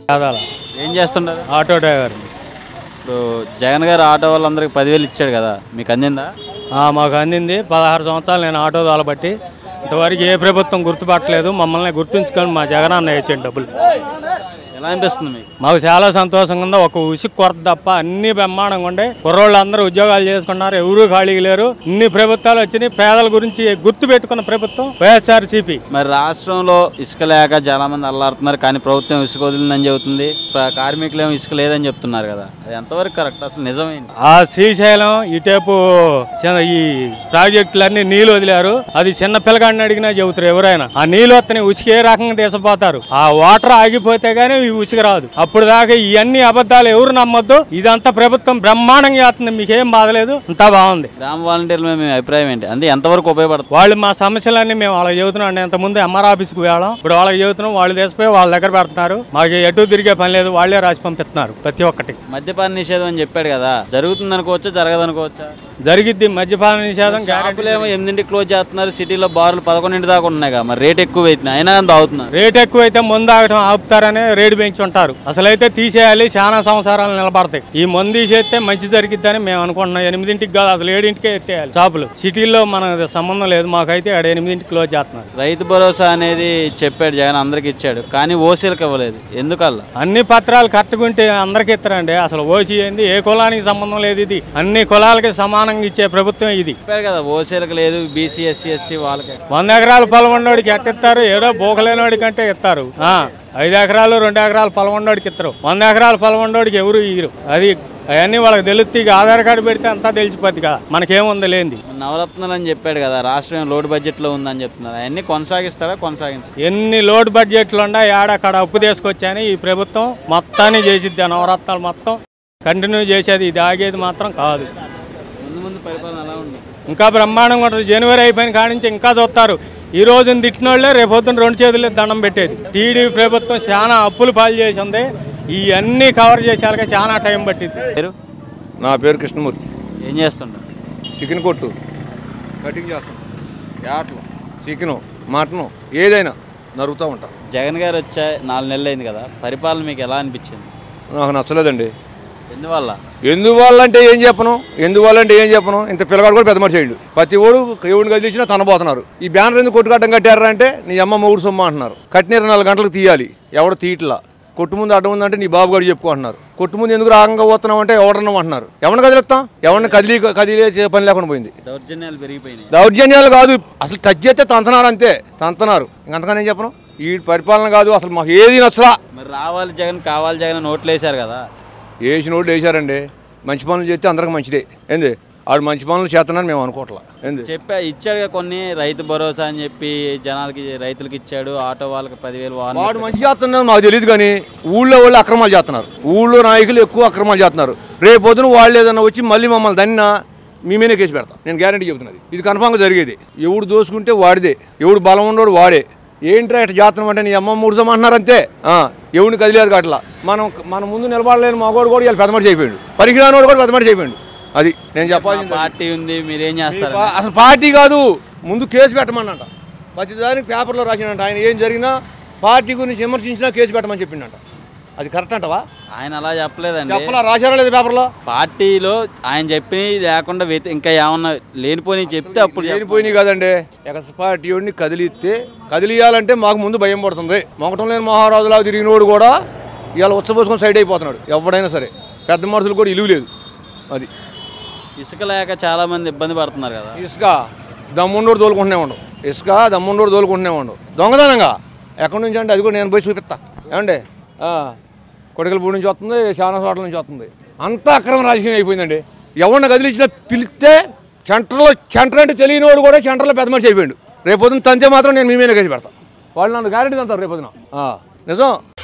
కాదాల ఏం చేస్తుంటారు auto driver ఇప్పుడు జగన్ గారు ఆటో వాళ్ళందరికి పదివేలు ఇచ్చాడు కదా మీకు అందిందా మాకు అందింది పదహారు సంవత్సరాలు నేను ఆటో తోలబట్టి ఇంతవరకు ఏ ప్రభుత్వం గుర్తుపట్టలేదు మమ్మల్ని గుర్తుంచుకొని మా జగన్ అన్న ఇచ్చాడు డబ్బులు ఎలా అనిపిస్తుంది మీకు మాకు చాలా సంతోషంగా ఉంది ఒక ఉసుకు కొరత తప్ప అన్ని బ్రహ్మాండంగా ఉండే కుర్రోళ్ళు అందరూ ఉద్యోగాలు చేసుకున్నారు ఎవరూ ఖాళీగా లేరు ఇన్ని ప్రభుత్వాలు వచ్చినాయి పేదల గురించి గుర్తు పెట్టుకున్న ప్రభుత్వం వైఎస్ఆర్ సిపి మరి రాష్ట్రంలో ఇసుక లేక చాలా మంది అల్లాడుతున్నారు కానీ ప్రభుత్వం ఇసుక వదిలిందని చెబుతుంది ప్ర- కార్మికులు ఏమో ఇసుక లేదని చెప్తున్నారు కదా అది ఎంతవరకు కరెక్ట్ అసలు నిజమైంది ఆ శ్రీశైలం ఇటేపు చిన్న- ఈ ప్రాజెక్టులన్నీ నీళ్ళు వదిలారు అది చిన్న పిల్లగాడిని అడిగినా చెబుతారు ఎవరైనా ఆ నీళ్ళు వస్తని ఉసుక ఏ రకంగా తీసపోతారు ఆ వాటర్ ఆగిపోతే గానీ ఈ ఉసుక రాదు అప్పుడు దాకా ఇవన్నీ అబద్ధాలు ఎవరు నమ్మొద్దు ఇదంతా ప్రభుత్వం బ్రహ్మాండంగా చేస్తుంది మీకేం బాధలేదు అంతా బాగుంది గ్రామ వాలంటీర్ల మీద మీ అభిప్రాయం ఏంటి అంటే ఎంతవరకు ఉపయోగపడుతుంది వాళ్ళు మా సమస్యలన్నీ మేము వాళ్ళకి చెబుతున్నాం అండి ఇంతకుముందు ఎంఆర్ ఆఫీస్కి వెళ్ళాం ఇప్పుడు వాళ్ళకి చెబుతున్నాం వాళ్ళు తీసిపోయి వాళ్ళ దగ్గర పెడుతున్నారు మాకు ఎటు తిరిగే పని లేదు వాళ్ళే రాసి పంపిస్తున్నారు ప్రతి ఒక్కటి మద్యపాన నిషేధం అని చెప్పాడు కదా జరుగుతుంది అనుకోవచ్చా జరగదు అనుకోవచ్చా జరిగిద్ది మద్యపాన నిషేధం గ్యారెంటీ షాపులు ఏమో ఎనిమిదింటికి క్లోజ్ చేస్తున్నారు సిటీలో బార్లు పదకొండింటి దాకా ఉన్నాయి కదా మరి రేట్ ఎక్కువ పెట్టినా అయినా కానీ తాగుతున్నారు రేట్ ఎక్కువైతే ముందు ఆగటం ఆపుతారని రేటు పెంచి ఉంటారు అసలైతే తీసేయాలి చాలా సంవత్సరాలు నిలబడతాయి ఈ మందు తీసేస్తే మంచి జరిగిద్దని మేము అనుకుంటున్నాం ఎనిమిదింటికి కాదు అసలు ఏడింటికే ఎత్తేయాలి షాపులు సిటీల్లో మనకు సంబంధం లేదు మాకైతే ఆడ ఎనిమిదింటికి క్లోజ్ చేస్తున్నారు రైతు భరోసా అనేది చెప్పాడు జగన్ అందరికి ఇచ్చాడు కానీ ఓసీలకు ఇవ్వలేదు ఎందుకల్లా అన్ని పత్రాలు కరెక్ట్గా ఉంటే అందరికీ ఇస్తారండి అసలు ఓసీ ఏంది ఏ కులానికి సంబంధం లేదు ఇది అన్ని కులాలకి సమానంగా ఇచ్చే ప్రభుత్వం ఇది చెప్పారు కదా ఓసీలకు లేదు బీసీ ఎస్సీ ఎస్టీ వాళ్ళకి వంద ఎకరాలు పొలం ఉన్నోడికి ఎట్టిస్తారు ఏదో బోకలేనోడి కంటే ఇస్తారు ఆ, ఐదు ఎకరాలు రెండు ఎకరాలు పొలం ఉన్నోడికి ఇస్తారు వంద ఎకరాలు పొలం ఉన్నోడికి ఎవరు ఇయ్యరు అది అవన్నీ వాళ్ళకి తెలుస్తుంది ఇక ఆధార్ కార్డు పెడితే అంతా తెలిసిపోద్ది కదా మనకేముంది లేనిది నవరత్నాలు అని చెప్పాడు కదా రాష్ట్రం లోడ్ బడ్జెట్లో ఉందని చెప్తున్నారు అవన్నీ కొనసాగిస్తారా కొనసాగించు ఎన్ని లోడ్ బడ్జెట్లు ఉండా ఏడక్కడ అప్పు తీసుకొచ్చాని ఈ ప్రభుత్వం మొత్తాన్ని చేసిద్ది ఆ నవరత్నాలు మొత్తం కంటిన్యూ చేసేది ఇది ఆగేది మాత్రం కాదు ముందు ముందు పరిపాలన ఎలా ఉంది ఇంకా బ్రహ్మాండంగా ఉంటుంది జనవరి అయిపోయిన కాడి నుంచి ఇంకా చూస్తారు ఈ రోజున తిట్టినోళ్ళే రేపొద్దున రెండు చేతులు దండం పెట్టేది టీడీపీ ప్రభుత్వం చాలా అప్పులు పాలు చేసి ఉంది ఇవన్నీ కవర్ చేసేలాగా చాలా టైం పట్టింది పేరు నా పేరు కృష్ణమూర్తి ఏం చేస్తుంటారు చికెన్ కొట్టు కటింగ్ చేస్తాం యాట్లు చికెను మటను ఏదైనా నరుగుతూ ఉంటాం జగన్ గారు వచ్చా నాలుగు నెలలు అయింది కదా పరిపాలన మీకు ఎలా అనిపించింది నాకు నచ్చలేదండి ఎందువల్ల ఎందువల్ల అంటే ఏం చెప్పను ఎందువల్ల అంటే ఏం చెప్పను ఇంత పిల్లగాడు కూడా పెద్ద మనిషి అయ్యిండు ప్రతి ఓడు ఎవడిని కదిలించినా తనబోతున్నారు ఈ బ్యానర్ ఎందుకు కొట్టుకట్టం కట్టారా అంటే నీ అమ్మ మూడు సొమ్మ అంటున్నారు కట్టిన ఇరవై నాలుగు గంటలకు తీయాలి ఎవడు తీయట్లా కొట్టు ముందు అడ్డం ఉందంటే నీ బాబు గారు చెప్పుకుంటున్నారు కొట్టు ముందు ఎందుకు రాగంగా పోతున్నావు అంటే ఎవడన్నాం అంటున్నారు ఎవరిని కదిలిస్తాం ఎవరిని కదిలి కదిలే పని లేకుండా పోయింది దౌర్జన్యాలు పెరిగిపోయినాయి దౌర్జన్యాలు కాదు అసలు టచ్ చేస్తే తంతనారు అంతే తంతనారు ఇంకంతగానే చెప్పను ఈ పరిపాలన కాదు అసలు మాకు ఏది నచ్చలా మరి రావాలి జగన్ కావాలి జగన్ అని ఓట్లు వేశారు కదా వేసిన వాళ్ళు వేశారండి మంచి పనులు చేస్తే అందరికి మంచిదే ఏంది ఆడు మంచి పనులు చేస్తున్నాను మేము అనుకోవట్లా ఏంది చెప్పా ఇచ్చాడు కదా కొన్ని రైతు భరోసా అని చెప్పి జనాలకి రైతులకి ఇచ్చాడు ఆటో వాళ్ళకి పదివేలు వాహనం వాడు మంచి చేస్తున్నాడు నాకు తెలియదు కానీ ఊళ్ళో వాళ్ళు అక్రమాలు చేస్తున్నారు ఊళ్ళో నాయకులు ఎక్కువ అక్రమాలు చేస్తున్నారు రేపు పొద్దున వాళ్ళు ఏదైనా వచ్చి మళ్ళీ మమ్మల్ని దన్నా మీ మీదే కేసు పెడతాం నేను గ్యారంటీ చెబుతున్నది ఇది కన్ఫామ్గా జరిగేది ఎవడు దోసుకుంటే వాడిదే ఎవడు బలం ఉన్నోడు వాడే ఏంట్రా ఇట్లా చేస్తున్నాం అంటే నీ అమ్మ మూడుసం అంటున్నారు అంతే ఆ, ఎవడిని కదిలేదు అట్లా మనం మన ముందు నిలబడలేని మగోడు కూడా ఇలా పెద్దమడి అయిపోయాడు పరిగిరానోడు కూడా పెద్దమడి అయిపోయాడు అది నేను మా చెప్పాల్సింది పార్టీ ఉంది మీరేం చేస్తారు పా- అసలు పార్టీ కాదు ముందు కేసు పెట్టమన్నట ప్రతిదానికి పేపర్లో రాసినంట ఆయన ఏం జరిగినా పార్టీ గురించి విమర్శించినా కేసు పెట్టమని చెప్పిండంట అది కరెక్ట్ అంటవా ఆయన అలా చెప్పలేదండి చెప్పలా రాశారా లేదు పేపర్లో పార్టీలో ఆయన చెప్పి లేకుండా వ్యతి- ఇంకా ఏమన్నా లేనిపోయి చెప్తే అప్పుడు చెప్ప- లేనిపోయినాయి కదండి ఎక్స్ పార్టీ వాడిని కదిలిస్తే కదిలియాలంటే మాకు ముందు భయం పడుతుంది మొకటం లేని మహారాజులా తిరిగినోడు కూడా ఇవాళ ఉచ్చబోసుకొని సైడ్ అయిపోతున్నాడు ఎవడైనా సరే పెద్ద మనుషులు కూడా ఇలువ లేదు అది ఇసుక లేక చాలా మంది ఇబ్బంది పడుతున్నారు కదా ఇసుక దమ్ముండోడు తోలుకుంటూనే ఉండవు ఇసుక దమ్ముండోడు తోలుకుంటూనే ఉండవు దొంగతనంగా ఎక్కడి నుంచి అంటే అది కూడా నేను పోయి చూపిస్తా ఏమండి కొడకలపూడి నుంచి వస్తుంది చాలా చోట్ల నుంచి వస్తుంది అంతా అక్రమ రాజకీయం అయిపోయిందండి ఎవరిని కదిలించినా పిలిస్తే సెంటర్లో సెంటర్ అంటే తెలియనివాడు కూడా సెంటర్లో పెద్ద మనిషి అయిపోయాడు రేపొద్దున తంతే మాత్రం నేను మీ మీద కేసి పెడతా వాళ్ళు నన్ను గ్యారెంటీ తంతారు రేపొద్దున ఆ, నిజం